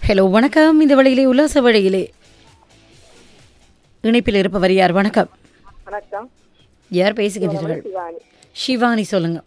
Hello வணக்கம் இந்த வழியிலே உல்லாச வழியிலே இணைப்பில் இருப்பவர் யார் வணக்கம் வணக்கம் யார் பேசுகின்றீர்கள் சிவானி சிவானி சொல்லுங்க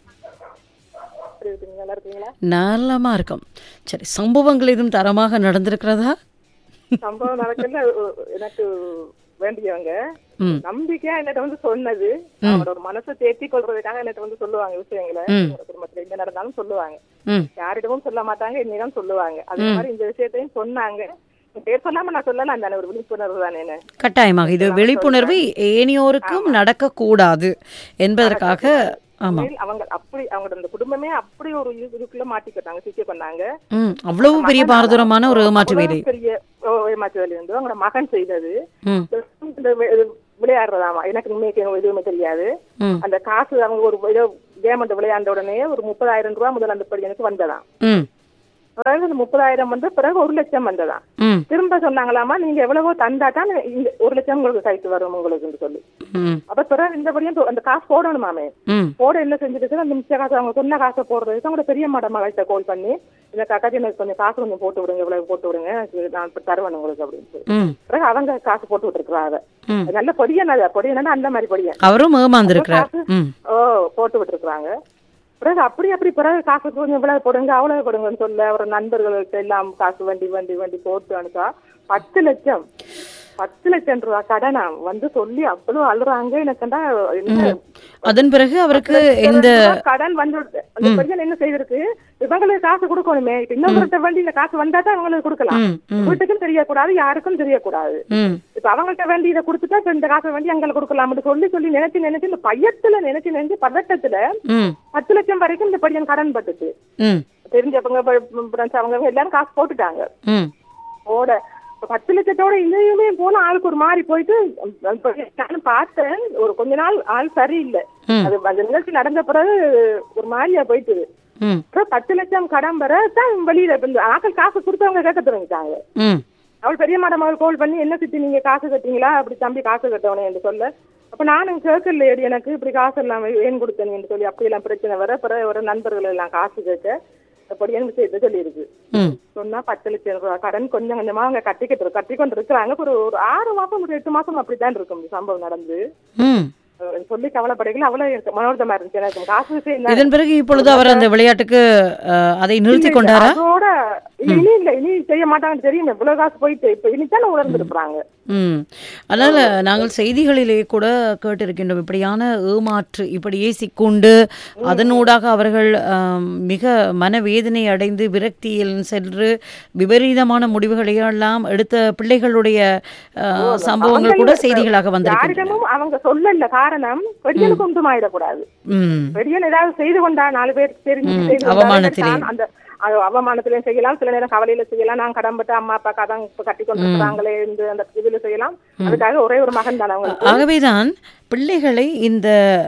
எப்படி இருக்கீங்க நல்லா இருக்கீங்களா நலமா இருக்கும் சரி சம்பவங்கள் எதுவும் தரமாக நடந்திருக்கிறதா சம்பவம் நடக்கல அஹ், எனக்கு வேண்டியவங்க ம். நம்பிக்கையா என்னட்ட வந்து சொன்னது அவரோட ஒரு மனசை தேத்தி கொள்றதுக்காக என்னட்ட வந்து சொல்லுவாங்க விஷயங்களை ம். உங்க குடும்பத்துல என்ன நடந்தாலும் சொல்லுவாங்க ம் யாரிடமும் சொல்ல மாட்டாங்க என்னிடம் சொல்லுவாங்க அதே மாதிரி இந்த விஷயத்தையும் சொன்னாங்க பேர் சொல்லாம நான் சொல்லலாம் தானே ஒரு விழிப்புணர்வு தானே என்ன கட்டாயமாக இது விழிப்புணர்வு ஏனையோருக்கும் நடக்கக்கூடாது என்பதற்காக ஆமா உண்மையில் அவங்க அப்படி அவங்களோட அந்த குடும்பமே அப்படி ஒரு இது- இதுக்குள்ள மாட்டிக்கிட்டாங்க சிக்கி பண்ணாங்க ம் அவ்வளவு பெரிய பாரதூரமான ஒரு ஏமாற்று வேலை அவ்வளவு பெரிய ஓ, ஏமாற்று வேலை வந்து அவங்களோட மகன் செய்தது ம் இந்த வி- இது விளையாடுறதாமா எனக்கு உண்மைக்கு எதுவுமே தெரியாது ம் அந்த காசு அவங்க ஒரு ஏதோ கேம் விளையாண்ட உடனே ஒரு முப்பதாயிரம் ரூபாய் முதல் அந்த படி எனக்கு வந்ததாம் ம் அதாவது அந்த முப்பதாயிரம் வந்து பிறகு ஒரு லட்சம் வந்ததாம் ம் திரும்ப சொன்னாங்களாமா நீங்க எவ்வளவோ தந்தா தான் இந்த ஒரு லட்சம் உங்களுக்கு கைக்கு வரும் உங்களுக்கு சொல்லி ம் அப்ப பிறகு இந்தபடியும் தொ- அந்த காசு போடணுமாமே ம் போட என்ன செஞ்சுட்டு அந்த மிச்ச காசு அவங்க சொன்ன காசை போடுறதுக்கு அவங்களோட பெரிய மாட மகள்கிட்ட கால் பண்ணி இந்த காக்காச்சி எனக்கு கொஞ்சம் காசு கொஞ்சம் போட்டு விடுங்க இவ்வளவு போட்டு விடுங்க எனக்கு நான் இப்ப தருவேன் உங்களுக்கு அப்படின்னு சொல்லி ம் பிறகு அவங்க காசு போட்டு விட்டுருக்குறாங்க ம். நல்ல பொடியன் அது பொடியனா அந்த மாதிரி பொடியன் அவரும் ஏமாந்திருக்கிறார் ம் ஓ போட்டு விட்டுருக்குறாங்க பிறகு அப்படி அப்படி பிறகு காசு கொஞ்சம் இவ்வளவு போடுங்க அவ்வளவு போடுங்கன்னு சொல்ல அவர் நண்பர்கள்ட்ட எல்லாம் காசு வண்டி வண்டி வண்டி போட்டு அனுப்பா பத்து லட்சம் பத்து லட்சம் ரூபா கடனா வந்து சொல்லி அவ்வளவு அழுறாங்க எனக்குண்டா என்ன அதன் பிறகு அவருக்கு எந்த ரூபா கடன் வந்து அந்த பையன் என்ன செய்திருக்கு இவங்களுக்கு காசு கொடுக்கணுமே இப்ப இன்னொருத்த வண்டி இந்த காசு வந்தா தான் அவங்களுக்கு கொடுக்கலாம் ம் ம் வீட்டுக்கும் தெரியக்கூடாது யாருக்கும் தெரியக்கூடாது ம் இப்ப அவங்கள்ட்ட வேண்டி இதை கொடுத்துட்டா இப்ப இந்த காசை வேண்டி அங்கே கொடுக்கலாம்னு சொல்லி சொல்லி நினைச்சு நினைச்சு இந்த பையத்துல நினைச்சு நினைச்சு பதட்டத்துல ம் பத்து லட்சம் வரைக்கும் இந்த பையன் கடன் பட்டுச்சு ம் தெரிஞ்சவங்க ப- friends அவங்க எல்லாரும் காசு போட்டுட்டாங்க ம் போட இப்ப பத்து லட்சத்தோட இதையுமே போன ஆளுக்கு ஒரு மாதிரி போயிட்டு இப்ப நானும் பார்த்தேன் ஒரு கொஞ்ச நாள் ஆள் சரியில்லை ம். அது அந்த நிகழ்ச்சி நடந்த பிறகு ஒரு மாதிரியா போயிட்டுது ம் அப்புறம் பத்து லட்சம் கடன் பெற தான் வெளியில இப்ப இந்த ஆக்கள் காசு கொடுத்தவங்க கேட்க தொடங்கிட்டாங்க ம் அவள் பெரிய மாட மகள் கால் பண்ணி என்ன சித்தி நீங்க காசு கட்டிங்களா அப்படி தம்பி காசு கட்டவனே என்று சொல்ல அப்ப நானும் கேட்கலையடி எனக்கு இப்படி காசு எல்லாம் ஏன் கொடுத்தேன்னு சொல்லி அப்படி எல்லாம் பிரச்சனை வர பிறகு ஒரு நண்பர்கள் எல்லாம் காசு கேட்க அப்படி எனக்கு செய்து சொல்லியிருக்கு ம் சொன்னா பத்து லட்சம் ரூபாய் கடன் கொஞ்சம் கொஞ்சமா அவங்க கட்டிக்கிட்டு இருக்கு கட்டி கொண்டு இருக்கிறாங்க ஒரு ஒரு ஆறு மாசம் ஒரு எட்டு மாசம் அப்படித்தான் இருக்கும் இந்த சம்பவம் நடந்து ம் அஹ் சொல்லி கவலைப்படைக்கல அவ்வளவு எனக்கு மனோரதமா இருந்துச்சு எனக்கு காசு விஷயம் தான். இதன் பிறகு இப்பொழுது அவர் அந்த விளையாட்டுக்கு அஹ், அதை நிறுத்தி கொண்டாரா அதோட இனி இல்ல இனி செய்ய மாட்டாங்கன்னு தெரியும் எவ்வளவு காசு போயிட்டு இப்ப இனித்தானே உணர்ந்துருப்பாங்க ம் அதனால நாங்கள் செய்திகளிலே கூட கேட்டிருக்கின்றோம் இப்படியான ஏமாற்று இப்படியே சிக்கொண்டு அதனூடாக அவர்கள் ஆம், மிக மனவேதனை அடைந்து விரக்தியில் சென்று விபரீதமான முடிவுகளை எல்லாம் எடுத்த பிள்ளைகளுடைய அஹ், சம்பவங்கள் கூட செய்திகளாக வந்திருக்கின்றன யாரிடமும் அவங்க சொல்லல காரணம் பெரியனுக்கு ஒன்றுமாயிடக்கூடாது ம் பெரியன் ஏதாவது செய்து கொண்டா நாலு பேர் தெரிஞ்சு ம், செய்து கொண்டா, அவமானத்திலே. தான் அந்த அது அவமானத்திலையும் செய்யலாம் சில நேரம் கவலையில செய்யலாம் நான் கடன்பட்டு அம்மா அப்பா கடன் கட்டி கொண்டிருக்கிறாங்களே இந்த அந்த இதுல செய்யலாம் அதுக்காக ஒரே ஒரு மகன் தான் அவங்களுக்கு ஆகவேதான் பிள்ளைகளை இந்த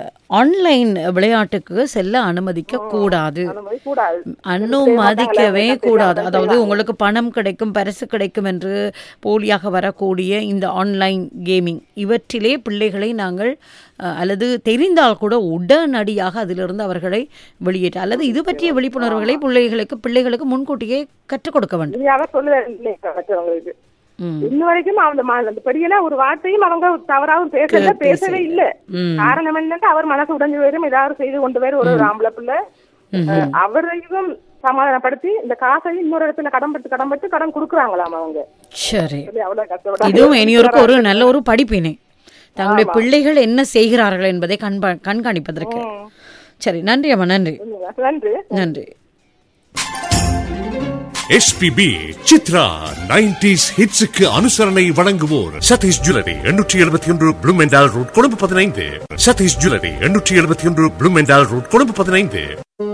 ஆன்லைன் விளையாட்டுக்கு செல்ல அனுமதிக்க கூடாது அந்த மாதிரி கூடாது அனுமதிக்கவே செய்வாங்க, கூடாது செய்வாங்க, அதாவது செய்வாங்க. உங்களுக்கு பணம் கிடைக்கும் பரிசு கிடைக்கும் என்று போலியாக வரக்கூடிய இந்த ஆன்லைன் கேமிங் இவற்றிலே பிள்ளைகளை நாங்கள் அஹ், அல்லது தெரிந்தால் கூட உடனடியாக அதிலிருந்து அவர்களை வெளியேற்ற அல்லது இது பற்றிய விழிப்புணர்வுகளை பிள்ளைகளுக்கு பிள்ளைகளுக்கு முன்கூட்டியே கற்றுக் கொடுக்க வேண்டும் இனி அவர் சொல்லுவார் இல்லை மற்றவங்களுக்கு ம், இன்ன வரைக்கும் அந்த ம- அந்த பெரியனா ஒரு வார்த்தையும் அவங்க தவறாவும் பேசல பேசவே இல்ல ம், காரணம் என்னன்னா அவர் மனசு உடைஞ்சு வரும் ஏதாவது செய்து கொண்டு வரும் ஒரு ஒரு ஆம்பளை பிள்ளை ம், அஹ் அவரையும் சமாதானப்படுத்தி இந்த காசை இன்னொரு இடத்துல கடன் பட்டு கடன் பட்டு கடன் கொடுக்குறாங்களாம் அவங்க சரி சொல்லி அவ்வளவு கஷ்டப்பட்டு இதுவும் இனியோருக்கு ஒரு நல்ல ஒரு படிப்பினை தங்களுடைய பிள்ளைகள் என்ன செய்கிறார்கள் என்பதை கண்பா கண்காணிப்பதற்கு சரி நன்றி அம்மா நன்றி நன்றி நன்றி எஸ்பிபி சித்ரா நைன்டிஸ் ஹிட்ஸுக்கு அனுசரணை வழங்குவோர் சதீஷ் ஜுவல்லரி எண்ணூற்றி எழுபத்தி ஒன்று ப்ளூமெண்டால் ரோட் கொழும்பு பதினைந்து சதீஷ் ஜுவல்லரி எண்ணூற்றி எழுபத்தி ஒன்று ப்ளூமெண்டால் ரோட் கொழும்பு பதினைந்து